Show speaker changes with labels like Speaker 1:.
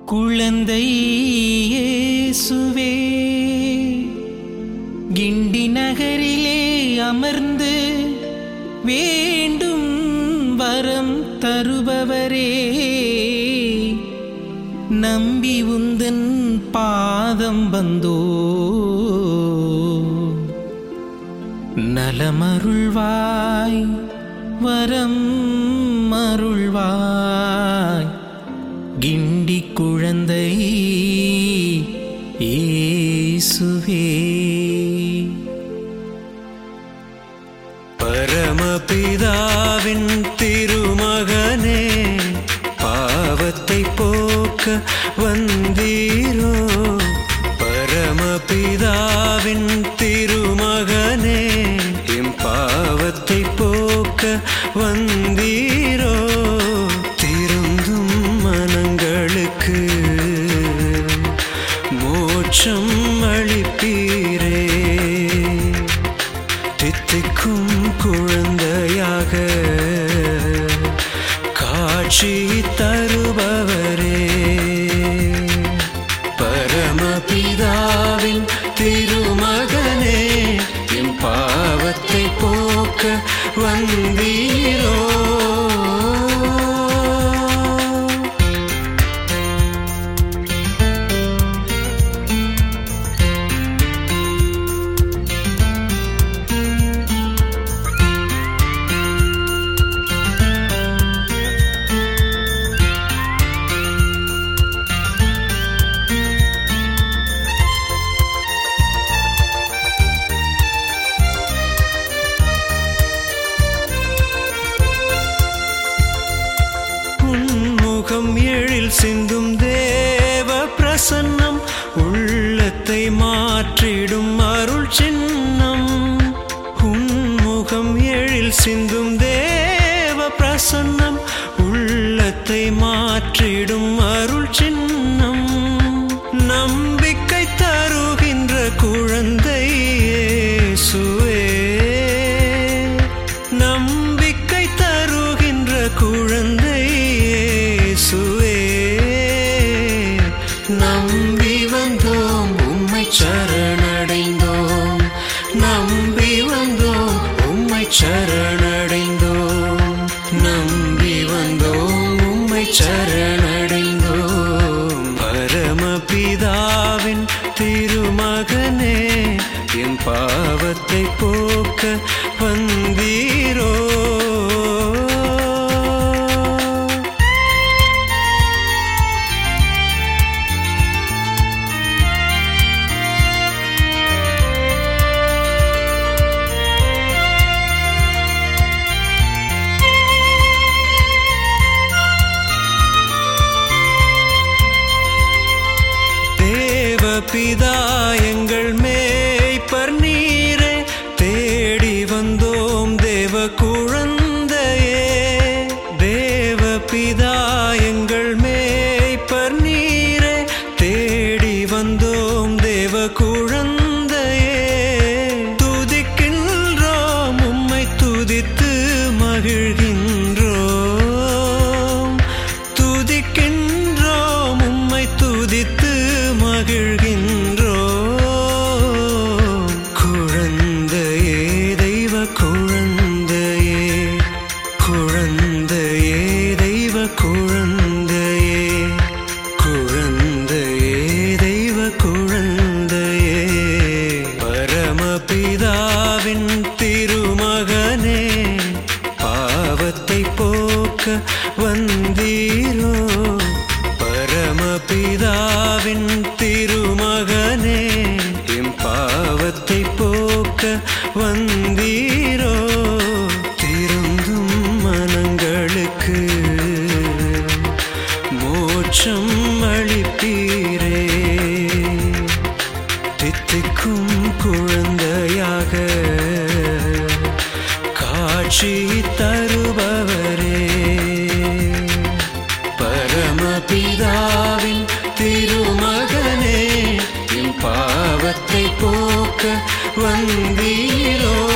Speaker 1: குழந்தை இயேசுவே கிண்டி நகரிலே அமர்ந்து வேண்டும் வரம் தருபவரே நம்பி உந்தன் பாதம் வந்தோ நலமருள்வாய் வரம் அருள்வாய் கிண்டி குழந்தை இயேசுவே
Speaker 2: பரமபிதாவின் திருமகனே பாவத்தை போக்க வந்தீரோ பரமபிதாவின் திருமகனே எம் பாவத்தை போக்க வந்தீரோ திருந்தும் மனங்களுக்கு மோட்சம் அளிப்பீரே தித்திக்கும் குழந்தையாக காட்சி தருபவரே பரமபிதாவின் திருமகனே என் பாவத்தை போக்க வந்தீரோ உன்முகம் எழில் சிந்தும் தேவ பிரசன்னம் உள்ளத்தை மாற்றிடும் அருள் சின்னம் உன்முகம் எழில் சிந்தும் தேவ பிரசன்னம் உள்ளத்தை மாற்றிடும் அருள் சின்னம் நம்பிக்கை தருகின்ற குழந்தை இயேசுவே நம்பிக்கை தருகின்ற குழந்தை இயேசுவே நம்பி வந்தோம் உம்மை சரணடைந்தோம் நம்பி வந்தோம் உம்மை சரணடைந்தோம் நம்பி வந்தோம் உம்மை சரணடைந்தோம் பரமபிதாவின் திருமகனே என் பாவத்தை போக்க வந்தீரோ தேவபிதா எங்கள் மேய்ப்பர் நீரே தேடி வந்தோம் தேவ குழந்தையே தேவபிதா எங்கள் மேய்ப்பர் நீரே தேடி வந்தோம் தேவ குழந்தையே துதிக்கின்றோம் உம்மை துதித்து மகிழ்கின்றோம் துதிக்கின்றோம் உம்மை துதித்து மகிழ்கின்றோம் குழந்தையே தெய்வ குழந்தையே குழந்தையே தெய்வ குழந்தையே குழந்தையே தெய்வ குழந்தையே பரமபிதாவின் திருமகனே பாவத்தை போக்க வந்தீரோ பரமபிதாவின் திருமகனே எம் பாவத்தை போக்க வந்தீரோ திருந்தும் மனங்களுக்கு மோட்சம் அளிப்பீரே தித்திக்கும் குழந்தையாக காட்சி தருபவரே பரமபிதாவின் திருமகனே என் பாவத்தை போக்க வந்தீரோ